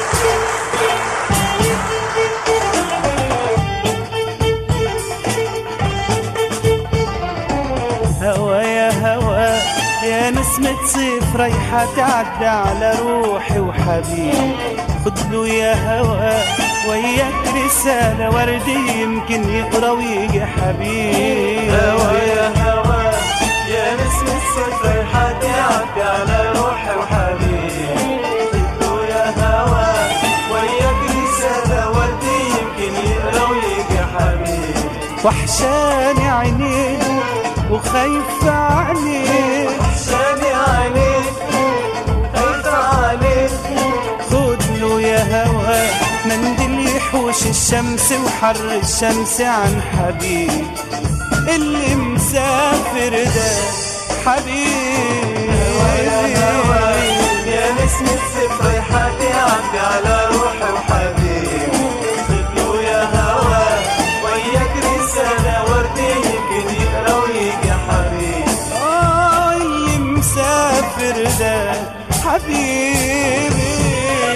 هوا يا هوا يا نسمة صيف رايحة تعدى على روحي وحبيبي خدله يا هوا وياك رسالة وردي يمكن يقرا ويجي حبيبي هوا يا هوا يا نسمة الصيف رايحة تعدي على روحي وحبيبي خدله يا هوا وياك رسالة وردي يمكن يقرا ويجي حبيبي وحشاني عينيك وخايفة عليك وحشاني عليك خايفة عليك خدله يا هوا منديل يحوش الشمس وحر الشمس عن حبيبي اللي مسافر ده حبيبي يا هوا يا نسمة الصيف رايحة تعدي على روحي وحبيبي خدله يا هوا وياك رسالة وردي يمكن يقرا ويجي حبيبي آه اللي مسافر ده حبيبي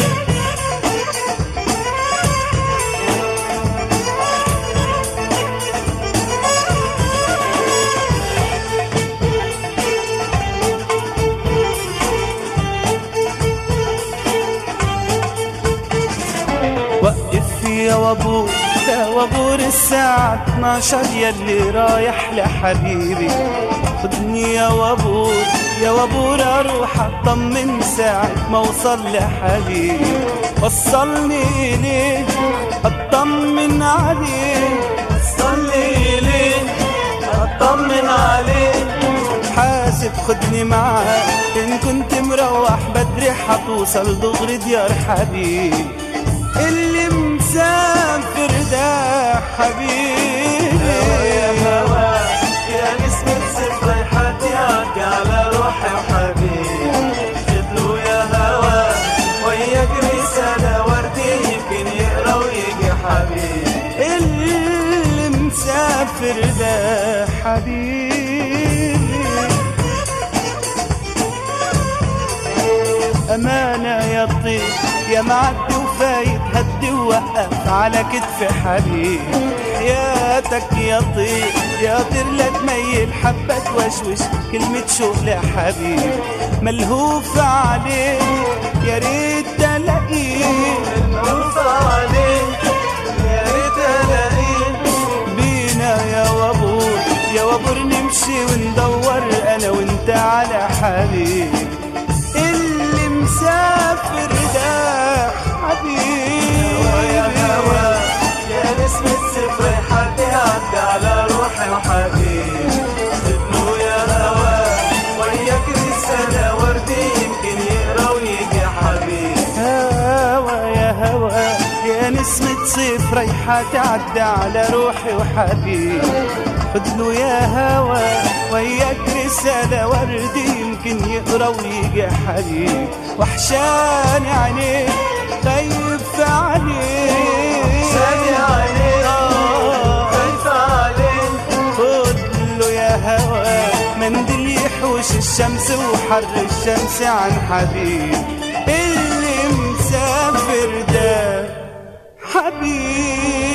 وقف يا وابور يا وابور الساعة 12 يلي رايح لحبيبي خدني يا وابور يا وابور اروح اطمن ساعة ما اوصل لحبيبي وصلني اليه اطمن عليه صلي إليه أطمن عليك حاسب خدني معاك ان كنت مروح بدري حتوصل دغري ديار حبيبي اللي مسافر ده حبيبي يا هوا يا نسمة الصيف رايحة تعدي على روحي وحبيبي خدله يا هوا وياك رسالة وردي يمكن يقرا ويجي حبيبي اللي مسافر ده حبيبي أمانة يا طيب يا معدي وفايت هدي ووقف على كتف حبيبي حياتك يا طيب يا طير لا تميل حبة توشوش كلمة شوق لحبيبي ملهوف عليك يا ريت تلاقيه ملهوف عليك يا ريت الاقيك بينا يا وابور يا وابور نمشي وندور انا وانت على حبيبي اللي مسافر ده يا هوا حبيبي يا نسمة الصيف رايحة تعدي على روحي وحبيبي خدله يا هوا وياك رسالة وردي يمكن يقرا ويجي حبيبي هوا يا هوا يا نسمة صيف رايحة تعدى على روحي وحبيبي خدله يا هوا وياك رسالة وردي يمكن يقرا ويجي حبيبي وحشاني عينيك خايف عليك شادي عليك آه. خايفة عليك خدله يا هوا منديل يحوش الشمس وحر الشمس عن حبيب اللي مسافر ده حبيب